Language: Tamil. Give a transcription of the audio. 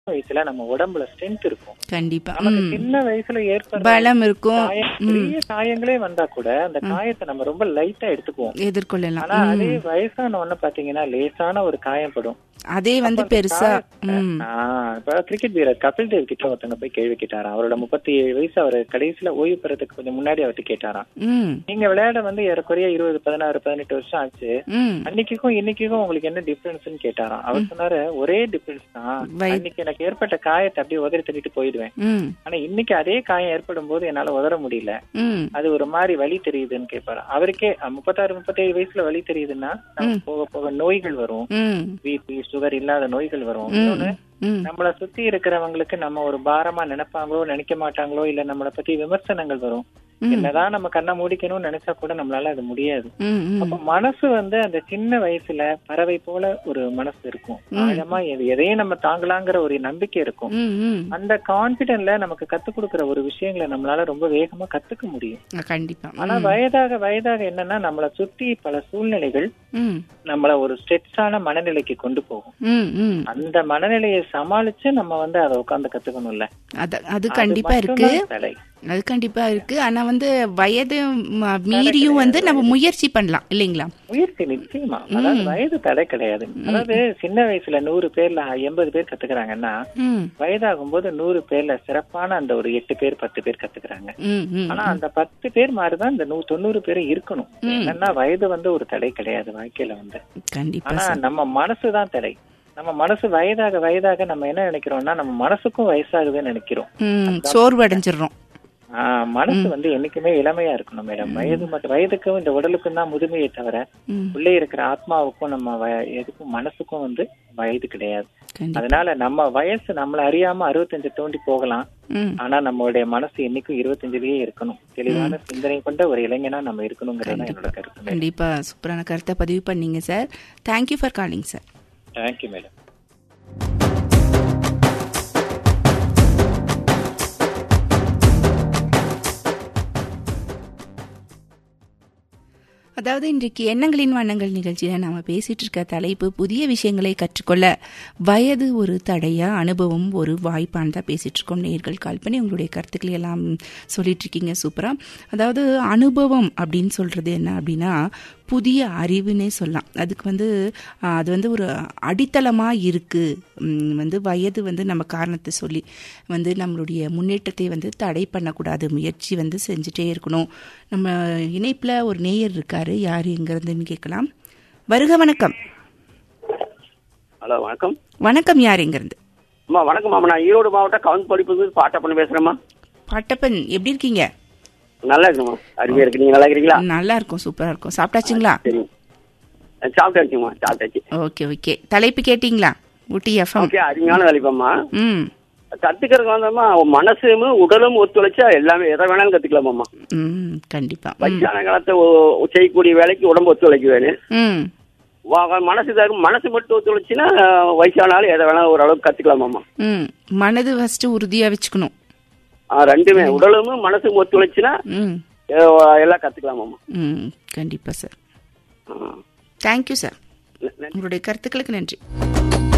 வயசுல நம்ம உடம்புல ஸ்ட்ரென்த் இருக்கும் கண்டிப்பா நமக்கு ம். சின்ன வயசுல ஏற்படுற பலம் இருக்கும் காயம், ம். பெரிய காயங்களே வந்தா கூட அந்த காயத்தை நம்ம ரொம்ப லைட்டா எடுத்துக்குவோம் எதிர்கொள்ளலாம் ஆனா ம். அதே வயசான உடனே பாத்தீங்கன்னா லேசான ஒரு காயம் படும் அதே வந்து அப்ப அந்த பெருசா காயத்தை- ம் ஆஹ் இப்ப கிரிக்கெட் வீரர் கபில் தேவ் கிட்ட ஒருத்தங்க போய் கேள்வி கேட்டாராம் அவரோட முப்பத்தி ஏழு வயசு அவர் கடைசியில ஓய்வு பெறதுக்கு கொஞ்சம் முன்னாடி அவர்கிட்ட கேட்டாராம் ம் நீங்க விளையாட வந்து ஏறக்குறைய இருபது பதினாறு பதினெட்டு வருஷம் ஆச்சு ம் அன்னைக்கும் இன்னைக்கும் உங்களுக்கு என்ன டிஃபரன்ஸ்னு கேட்டாராம் அவர் சொன்னாரு ஒரே டிஃபரன்ஸ் தான் வய- அன்னைக்கு எனக்கு ஏற்பட்ட காயத்தை அப்படியே உதறி தள்ளிட்டு போயிடுவேன் ம் ஆனா இன்னைக்கு அதே காயம் ஏற்படும் போது என்னால உதற முடியல ம் அது ஒரு மாதிரி வலி தெரியுதுன்னு கேட்பாரு அவருக்கே அஹ், முப்பத்தாறு முப்பத்தேழு வயசுல வலி தெரியுதுன்னா நமக்கு போக போக நோய்கள் வரும் ம் பிபி சுகர் இல்லாத நோய்கள் வரும் இன்னொன்னு ம் நம்மள சுத்தி இருக்கிறவங்களுக்கு நம்ம ஒரு பாரமா நினைப்பாங்களோ நினைக்க மாட்டாங்களோ இல்ல நம்மள பத்தி விமர்சனங்கள் வரும் ம். என்னதான் நம்ம கண்ணை மூடிக்கணும்னு நினைச்சா கூட நம்மளால அது முடியாது ம் ம் அப்ப மனசு வந்து அந்த சின்ன வயசுல பறவை போல ஒரு மனசு இருக்கும் ஆழமா எது- எதையும் நம்ம தாங்கலாங்கிற ஒரு நம்பிக்கை இருக்கும் ம் ம் அந்த கான்பிடன்ட்ல நமக்கு கத்துக் கொடுக்கிற ஒரு விஷயங்களை நம்மளால ரொம்ப வேகமா கத்துக்க முடியும் ஆ, கண்டிப்பா ஆனா வயதாக வயதாக என்னன்னா நம்மள சுத்தி பல சூழ்நிலைகள் ம் நம்மள ஒரு ஸ்ட்ரெச்சான மனநிலைக்கு கொண்டு போகும் ம் ம் அந்த மனநிலையை சமாளிச்சு நம்ம வந்து அதை உட்கார்ந்து கத்துக்கணும்ல அது அது கண்டிப்பா இருக்கு மட்டும்தான் தடை. அது கண்டிப்பா இருக்கு ஆனா வந்து வயது ம- மீறியும் வந்து நம்ம முயற்சி பண்ணலாம் இல்லைங்களா முயற்சி நிச்சயமா அதாவது வயது தடை கிடையாது அதாவது சின்ன வயசுல நூறு பேர்ல எண்பது பேர் கத்துக்கிறாங்கன்னா ம் வயதாகும் போது நூறு பேர்ல சிறப்பான அந்த ஒரு எட்டு பேர் பத்து பேர் கத்துக்கிறாங்க ம் ம் ஆனா அந்த பத்து பேர் மாதிரிதான் இந்த நூ தொண்ணூறு பேர் இருக்கணும் என்னன்னா வயது வந்து ஒரு தடை கிடையாது வாழ்க்கையில வந்து கண்டிப்பா ஆனா நம்ம மனசுதான் தடை நம்ம மனசு வயதாக வயதாக நம்ம என்ன நினைக்கிறோம்னா நம்ம மனசுக்கும் வயசாகுதுன்னு நினைக்கிறோம் ம் சோர்வடைஞ்சிடுறோம் ஆஹ் மனசு வந்து என்னைக்குமே இளமையா இருக்கணும் மேடம் வயது மட்டும் வயதுக்கும் இந்த உடலுக்கும் தான் முதுமையை தவிர ம் உள்ளே இருக்கிற ஆத்மாவுக்கும் நம்ம வய- எதுக்கும் மனசுக்கும் வந்து வயது கிடையாது கண்டிப்பா அதனால நம்ம வயசு நம்மள அறியாம அறுபத்தஞ்சு தோண்டி போகலாம் ம் ஆனா நம்மளுடைய மனசு என்னைக்கும் இருபத்தஞ்சுலயே இருக்கணும் தெளிவான சிந்தனை கொண்ட ஒரு இளைஞனா நம்ம இருக்கணுங்கிறது தான் என்னோட கருத்து மேடம் கண்டிப்பா சூப்பரான கருத்தை பதிவு பண்ணீங்க sir thank you for calling sir thank you madam அதாவது இன்றைக்கு எண்ணங்களின் வண்ணங்கள் நிகழ்ச்சியில நாம பேசிட்டு இருக்க தலைப்பு புதிய விஷயங்களை கற்றுக்கொள்ள வயது ஒரு தடையா அனுபவம் ஒரு வாய்ப்பான்னு தான் பேசிட்டு இருக்கோம் நேர்கள் கால் பண்ணி உங்களுடைய கருத்துக்களை எல்லாம் சொல்லிட்டு இருக்கீங்க சூப்பரா அதாவது அனுபவம் அப்படின்னு சொல்றது என்ன அப்படின்னா புதிய அறிவுன்னே சொல்லலாம் அதுக்கு வந்து ஆ, அது வந்து ஒரு அடித்தளமா இருக்கு ம், வந்து வயது வந்து நம்ம காரணத்தை சொல்லி வந்து நம்மளுடைய முன்னேற்றத்தை வந்து தடை பண்ணக்கூடாது முயற்சி வந்து செஞ்சுட்டே இருக்கணும் நம்ம இணைப்புல ஒரு நேயர் இருக்காரு யாரு எங்க இருந்துன்னு கேட்கலாம் வருக வணக்கம் ஹலோ வணக்கம் வணக்கம் யார் எங்க இருந்து அம்மா வணக்கம் அம்மா நான் ஈரோடு மாவட்டம் கவுன் படிப்பு பாட்டப்பண்ண பேசுறேம்மா பாட்டப்பன் எப்படி இருக்கீங்க நல்லா இருக்குமா அருமையா இருக்கு நீங்க நல்லா இருக்கிறீங்களா நல்லா இருக்கும் சூப்பரா இருக்கும் சாப்பிட்டாச்சுங்களா சரி சாப்பிட்டாச்சுமா சாப்பிட்டாச்சு ஓகே ஓகே தலைப்பு கேட்டீங்களா ஊட்டி எஃப்எம் ஓகே அருமையான வேலைப்பாம்மா ம் கத்துக்கிறதுக்கு வந்தோம்மா மனசும் உடலும் ஒத்துழைச்சா எல்லாமே எதை வேணாலும் கத்துக்கலாமாம்மா ம் கண்டிப்பா ம் வயசான காலத்தை ஒ- செய்யக்கூடிய வேலைக்கு உடம்பு ஒத்துழைக்க வேணும் ம் வா- மனசு தரும் மனசு மட்டும் ஒத்துழைச்சுன்னா வயசானாலும் எதை வேணாலும் ஓரளவுக்கு கத்துக்கலாமாம்மா ம் மனது ஃபர்ஸ்ட் உறுதியா வச்சுக்கணும் ஆ, ரெண்டுமே உடலும் மனசும் ஒத்துழைச்சுன்னா ம் அஹ், எல்லாம் கத்துக்கலாமாம்மா ம் கண்டிப்பா சார் ஆ. தேங்க்யூ சார் ந- நன்றி. உங்களுடைய கருத்துக்களுக்கு நன்றி